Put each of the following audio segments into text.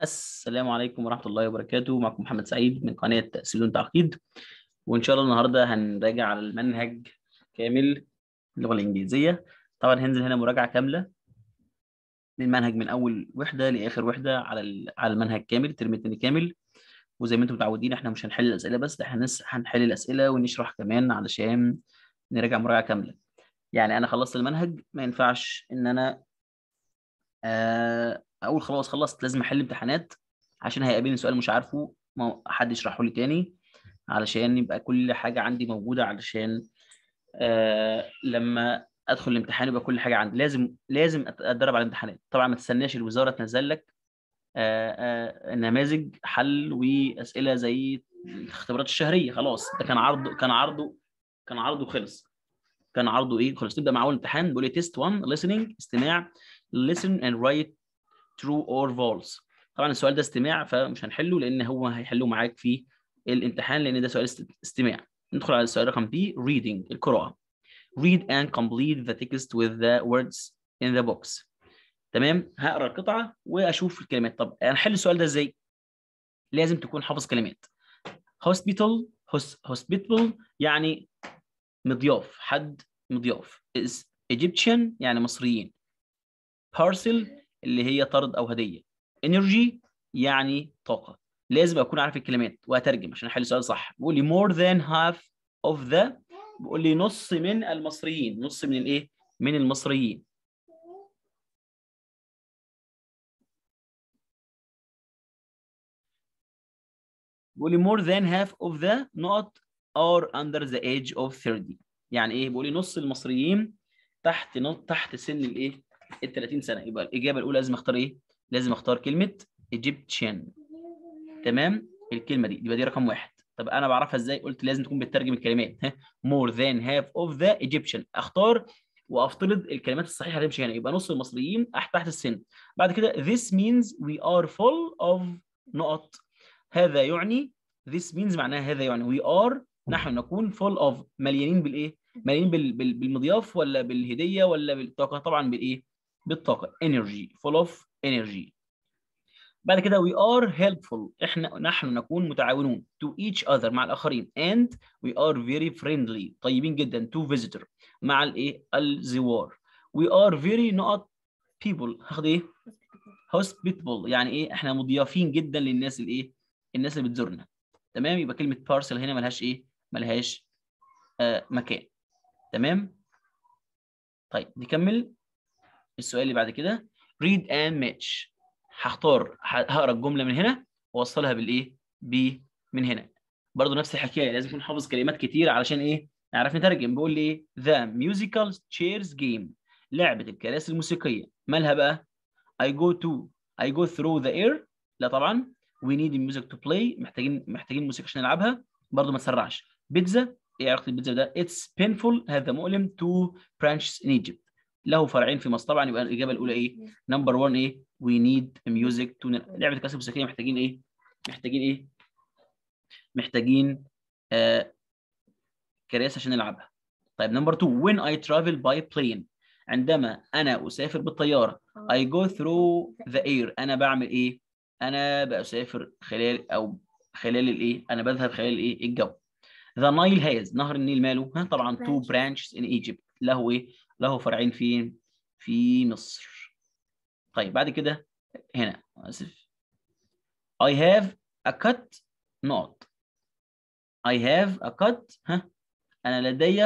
السلام عليكم ورحمة الله وبركاته معكم محمد سعيد من قناة تأسيس بدون تعقيد وإن شاء الله النهاردة هنراجع على المنهج كامل اللغة الإنجليزية طبعا هننزل هنا مراجعة كاملة للمنهج من أول وحدة لآخر وحدة على ال- على المنهج كامل الترم التاني كامل وزي ما انتم متعودين احنا مش هنحل الأسئلة بس ده احنا هنس- هنحل الأسئلة ونشرح كمان علشان نراجع مراجعة كاملة يعني أنا خلصت المنهج ما ينفعش إن أنا آه، اقول خلاص خلصت لازم احل امتحانات عشان هيقابلني سؤال مش عارفه ما حد يشرحه لي تاني علشان يبقى كل حاجه عندي موجوده علشان آه لما ادخل الامتحان يبقى كل حاجه عندي لازم لازم أت- اتدرب على الامتحانات طبعا ما تستناش الوزاره تنزل لك آه آه نماذج حل واسئله زي الاختبارات الشهريه خلاص ده كان عرضه كان عرضه كان عرضه خلص كان عرضه ايه خلاص نبدا مع اول امتحان بيقول لي تيست 1 listening استماع listen and write true or false طبعا السؤال ده استماع فمش هنحله لان هو هيحله معاك في الامتحان لان ده سؤال است- استماع ندخل على السؤال رقم بي reading القراءة read and complete the text with the words in the box تمام هقرا القطعة واشوف الكلمات طب هنحل السؤال ده ازاي لازم تكون حافظ كلمات hospital hos- hospital يعني مضياف حد مضياف is Egyptian يعني مصريين parcel اللي هي طرد او هديه energy يعني طاقه لازم اكون عارف الكلمات واترجم عشان احل السؤال صح بيقول لي more than half of the بيقول لي نص من المصريين نص من الايه من المصريين بيقول لي more than half of the نقط are under the age of 30 يعني ايه بيقول لي نص المصريين تحت نط تحت سن الايه ال 30 سنه يبقى الاجابه الاولى لازم اختار ايه لازم اختار كلمه Egyptian تمام الكلمه دي يبقى دي رقم واحد طب انا بعرفها ازاي قلت لازم تكون بتترجم الكلمات ها more than half of the Egyptian اختار وافترض الكلمات الصحيحه هتمشي هنا يبقى نص المصريين تحت تحت السن بعد كده this means we are full of نقط هذا يعني this means معناها هذا يعني we are نحن نكون full of مليانين بالايه مليانين بال... بال... بالمضياف ولا بالهديه ولا بالطاقه طبعا بالايه بالطاقه energy full of energy بعد كده we are helpful احنا نحن نكون متعاونون to each other مع الاخرين and we are very friendly طيبين جدا to visitor مع الايه الزوار we are very not people هاخد ايه hospitable يعني ايه احنا مضيافين جدا للناس الايه الناس اللي بتزورنا تمام يبقى كلمه parcel هنا ملهاش ايه ملهاش آه مكان تمام طيب نكمل السؤال اللي بعد كده read and match هختار هقرا الجمله من هنا واوصلها بالايه ب من هنا برضه نفس الحكايه لازم اكون حافظ كلمات كتير علشان ايه نعرف نترجم بيقول لي ايه the musical chairs game لعبه الكراسي الموسيقيه مالها بقى I go to I go through the air لا طبعا we need music to play محتاجين محتاجين موسيقى عشان نلعبها برضه ما تسرعش بيتزا ايه علاقه البيتزا ده it's painful هذا مؤلم to branches in Egypt له فرعين في مصر طبعا يبقى الاجابه الاولى ايه نمبر 1 ايه we need music to لعبه الكراسي الموسيقيه محتاجين ايه محتاجين ايه محتاجين آه كراسي عشان نلعبها طيب نمبر 2 when I travel by plane عندما انا اسافر بالطياره I go through the air انا بعمل ايه انا بسافر خلال او خلال الايه انا بذهب خلال الايه الجو The Nile has نهر النيل ماله ها طبعا two branches in Egypt له ايه له فرعين فين في مصر طيب بعد كده هنا اسف I have a cut not I have a cut ها انا لدي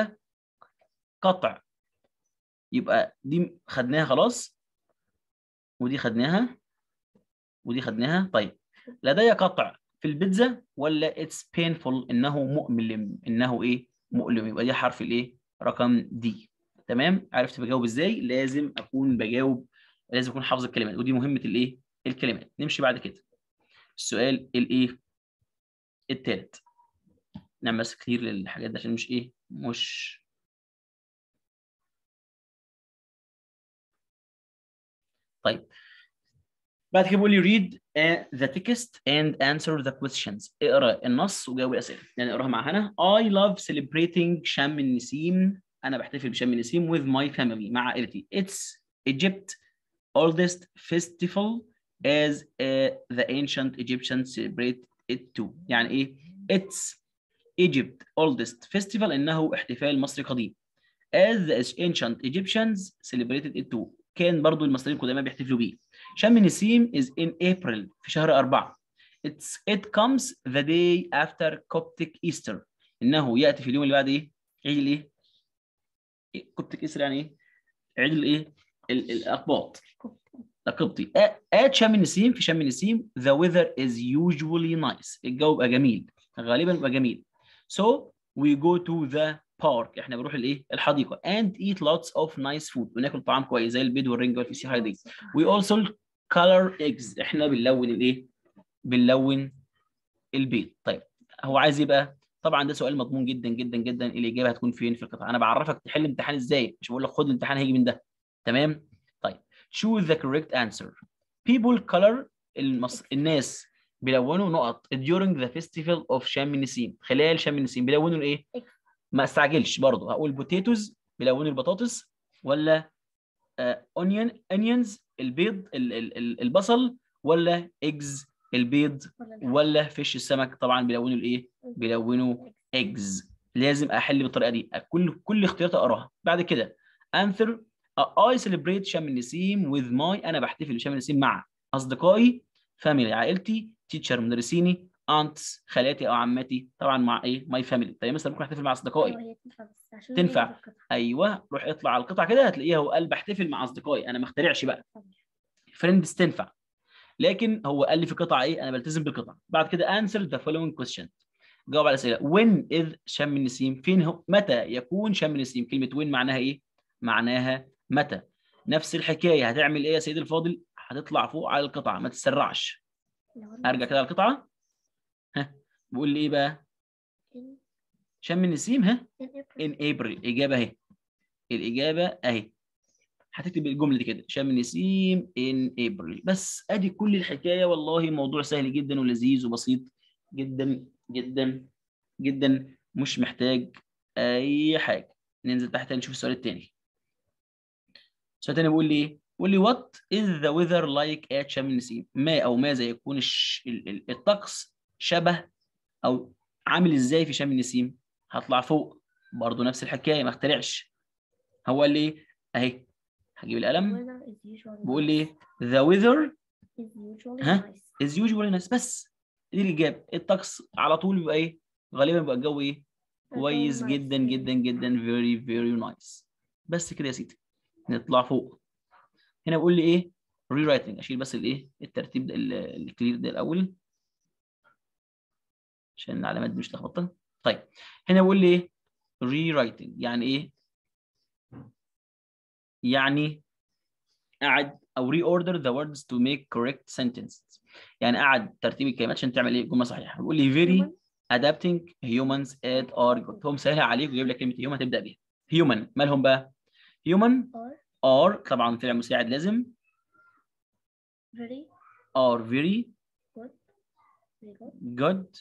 قطع يبقى دي خدناها خلاص ودي خدناها ودي خدناها طيب لدي قطع في البيتزا ولا it's painful انه مؤلم انه ايه مؤلم يبقى دي حرف الايه رقم دي تمام عرفت بجاوب ازاي لازم اكون بجاوب لازم اكون حافظ الكلمات ودي مهمه الايه الكلمات نمشي بعد كده السؤال الايه الثالث نعمل بس كتير للحاجات دي عشان مش ايه مش طيب بعد كده بيقول لي read uh, the text and answer the questions اقرا النص وجاوب الاسئله يعني اقراها مع هنا I love celebrating شم النسيم انا بحتفل بشم النسيم with my family مع عائلتي it's Egypt oldest festival as uh, the ancient Egyptians celebrate it too يعني ايه it's Egypt oldest festival انه احتفال مصري قديم as the ancient Egyptians celebrated it too كان برضو المصريين القدماء بيحتفلوا بيه شم النسيم is in April في شهر أربعة It's, it comes the day after Coptic Easter إنه يأتي في اليوم اللي بعد إيه؟ عيد الإيه؟ كوبتيك إيستر يعني إيه؟ عيد الإيه؟ ال- الأقباط القبطي at شم النسيم في شم النسيم the weather is usually nice الجو بيبقى جميل غالبا بيبقى جميل so we go to the park احنا بنروح الايه الحديقه and eat lots of nice food وناكل طعام كويس زي البيض والرنجه والفسيخ دي we also color eggs احنا بنلون الايه بنلون البيض طيب هو عايز ايه بقى طبعا ده سؤال مضمون جدا جدا جدا الاجابه هتكون فين في القطعه انا بعرفك تحل امتحان ازاي مش بقول لك خد الامتحان هيجي من ده تمام طيب choose the correct answer people color المص... الناس بيلونوا نقط during the festival of شم النسيم خلال شم النسيم بيلونوا الايه ما استعجلش برضه هقول بوتيتوز بيلونوا البطاطس ولا اونيون onions البيض ال- ال- ال- البصل ولا eggs البيض ولا فيش السمك طبعا بيلونوا الايه بيلونوا eggs لازم احل بالطريقه دي كل كل اختيارات اقراها بعد كده answer I celebrate شم النسيم with my انا بحتفل بشم النسيم مع اصدقائي family عائلتي teacher مدرسيني aunts خالاتي او عماتي طبعا مع ايه my family طيب مثلا ممكن احتفل مع اصدقائي أيوة، هي تنفع بس عشان تنفع. هي القطعة. ايوه روح اطلع على القطعه كده هتلاقيها هو قال بحتفل مع اصدقائي انا ما اخترعش بقى فريندز تنفع لكن هو قال لي في قطعه ايه انا بلتزم بالقطعه بعد كده answer the following question جاوب على الاسئله when is شم النسيم فين هو متى يكون شم النسيم كلمه when معناها ايه معناها متى نفس الحكايه هتعمل ايه يا سيدي الفاضل هتطلع فوق على القطعه ما تسرعش لو أنا ارجع كده على القطعه ها بيقول لي ايه بقى in- شم النسيم ها in April. in April الإجابة أهي الإجابة أهي هتكتب الجملة دي كده شم النسيم in April بس أدي كل الحكاية والله الموضوع سهل جدا ولذيذ وبسيط جدا جدا جدا مش محتاج أي حاجة ننزل تحت نشوف السؤال التاني السؤال التاني بيقول لي إيه؟ بيقول لي what is the weather like at شم النسيم ما أو ماذا يكون الش... ال- ال- الطقس شبه أو عامل إزاي في شم النسيم هطلع فوق برضه نفس الحكايه ما اخترعش هو قال لي اهي هجيب القلم Weather is usually بيقول nice. لي the weather is usually ها؟ nice. is usually nice بس دي الاجابه الطقس على طول بيبقى ايه غالبا بيبقى الجو ايه كويس nice. جدا جدا جدا very very nice بس كده يا سيدي نطلع فوق هنا بيقول لي ايه rewriting اشيل بس الايه الترتيب ده ال- الكلير ده الاول عشان العلامات دي مش لخبطه طيب هنا بيقول لي ايه rewriting يعني ايه يعني قعد او reorder the words to make correct sentences يعني قعد ترتيب الكلمات عشان تعمل ايه جمله صحيحه بيقول لي very Human. adapting humans at are good هو مسهلها عليك وجايب لك كلمه human هتبدا بيها human مالهم بقى human Or are طبعا فعل مساعد لازم very are very good. Very good. good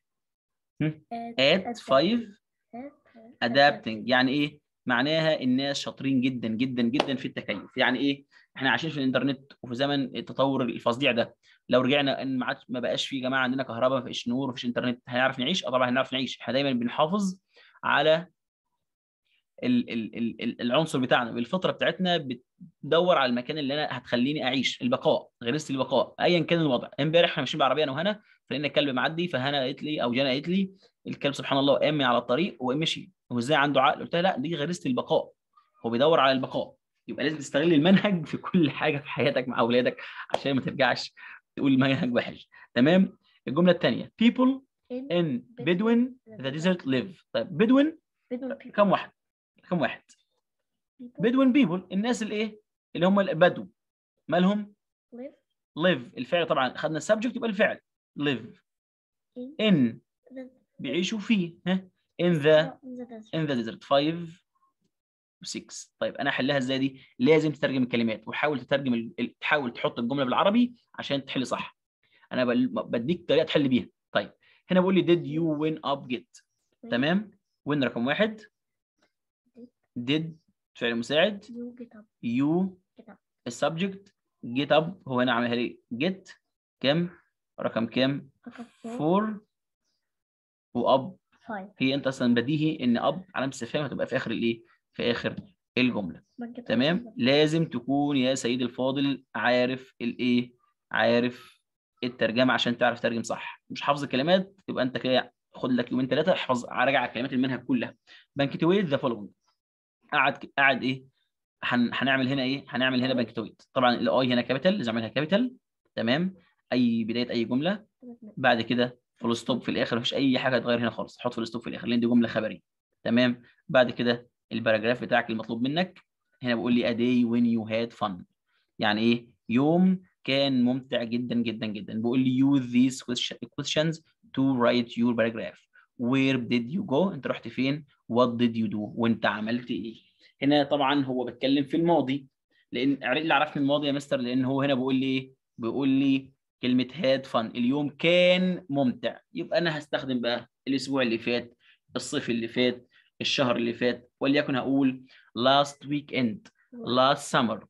At, at five at, adapting يعني ايه معناها الناس شاطرين جدا جدا جدا في التكيف يعني ايه احنا عايشين في الانترنت وفي زمن التطور الفظيع ده لو رجعنا ان ما عادش ما بقاش في جماعه عندنا كهرباء ما فيش نور ما فيش انترنت هنعرف نعيش اه طبعا هنعرف نعيش احنا دايما بنحافظ على ال ال ال ال- العنصر بتاعنا بالفطره بتاعتنا بتدور على المكان اللي انا هتخليني اعيش البقاء غريزه البقاء ايا كان الوضع امبارح احنا ماشيين بعربيه انا وهنا فلقينا الكلب معدي فهنا قالت لي او جانا قالت لي الكلب سبحان الله قام من على الطريق ومشي هو ازاي عنده عقل قلت لها لا دي غريزه البقاء هو بيدور على البقاء يبقى لازم تستغل المنهج في كل حاجه في حياتك مع اولادك عشان ما ترجعش تقول المنهج وحش تمام الجمله الثانيه people in in Bedouin the desert live طيب Bedouin بدون people. كم واحد كم واحد people Bedouin people الناس الايه اللي هم البدو مالهم live live الفعل طبعا خدنا السبجكت يبقى الفعل live in in the بيعيشوا فيه ها in the in the desert. in the desert 5 و6 طيب انا احلها ازاي دي لازم تترجم الكلمات وحاول تترجم ال... ال- تحاول تحط الجمله بالعربي عشان تحل صح انا بل... بديك طريقه تحل بيها طيب هنا بقول لي did you win up get تمام win رقم واحد did فعل مساعد You get up. you Get up. السبجكت جيت اب هو هنا عاملها لي جيت كام رقم كام رقم فور 4 واب فايف هي انت اصلا بديهي ان اب علامه استفهام هتبقى في اخر الايه في اخر الجمله بنك تمام لازم تكون يا سيدي الفاضل عارف الايه عارف الترجمه عشان تعرف تترجم صح مش حافظ الكلمات يبقى انت كده خد لك يومين ثلاثه احفظ راجع على كلمات المنهج كلها بنكتويت ذا فولوينج قعد قعد ايه هن... هنعمل هنا ايه هنعمل هنا بنكتويت طبعا الاي هنا كابيتال لازم اعملها كابيتال تمام اي بدايه اي جمله بعد كده فول ستوب في الاخر مفيش اي حاجه هتغير هنا خالص حط فول ستوب في الاخر لان دي جمله خبريه تمام بعد كده الباراجراف بتاعك المطلوب منك هنا بيقول لي a day when you had fun يعني ايه يوم كان ممتع جدا جدا جدا بيقول لي use these question- questions to write your paragraph where did you go انت رحت فين what did you do وانت عملت ايه هنا طبعا هو بيتكلم في الماضي لان إيه اللي عرفني الماضي يا مستر لان هو هنا بيقول لي ايه بيقول لي كلمه هاد فن اليوم كان ممتع يبقى انا هستخدم بقى الاسبوع اللي فات الصيف اللي فات الشهر اللي فات وليكن هقول last weekend last summer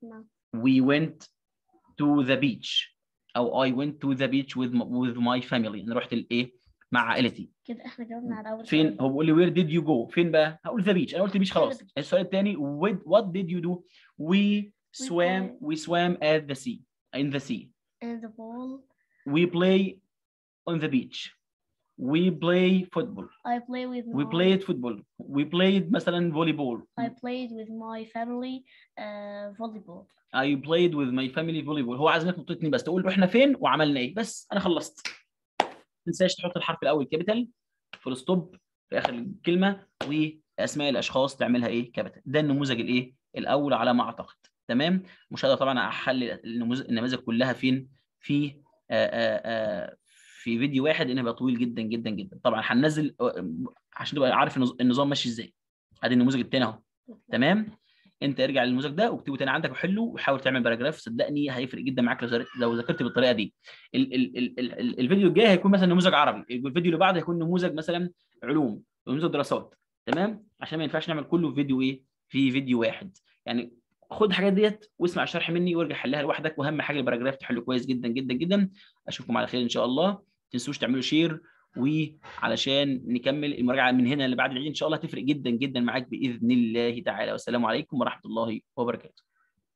we went to the beach او I went to the beach with my, with my family انا رحت الايه مع عائلتي كده احنا جاوبنا على اول فين سؤال. هو بيقول لي where did you go فين بقى هقول the beach انا قلت beach خلاص السؤال الثاني what did you do we swam we swam at the sea in the sea and the ball we play on the beach we play football I play with we my played football we played مثلا volleyball I played with my family uh, volleyball I played with my family volleyball هو عايز منك نقطتين بس تقول له احنا فين وعملنا ايه بس انا خلصت ما تنساش تحط الحرف الاول كابيتال فول ستوب في اخر الكلمه واسماء الاشخاص تعملها ايه كابيتال ده النموذج الايه الاول على ما اعتقد تمام مش هقدر طبعا احلل النموذج النماذج كلها فين في آآ آآ في فيديو واحد لان هيبقى طويل جدا جدا جدا طبعا هننزل عشان تبقى عارف النظ- النظام ماشي ازاي ادي النموذج الثاني اهو تمام انت ارجع للنموذج ده واكتبه تاني عندك وحله وحاول تعمل باراجراف صدقني هيفرق جدا معاك لو زر- لو ذاكرت بالطريقه دي ال ال ال ال ال الفيديو الجاي هيكون مثلا نموذج عربي الفيديو اللي بعده هيكون نموذج مثلا علوم نموذج دراسات تمام عشان ما ينفعش نعمل كله في فيديو ايه في فيديو واحد يعني خد الحاجات ديت واسمع الشرح مني وارجع حلها لوحدك واهم حاجه الباراجراف تحله كويس جدا جدا جدا اشوفكم على خير ان شاء الله ما تنسوش تعملوا شير وعلشان نكمل المراجعه من هنا اللي بعد العيد ان شاء الله هتفرق جدا جدا معاك باذن الله تعالى والسلام عليكم ورحمه الله وبركاته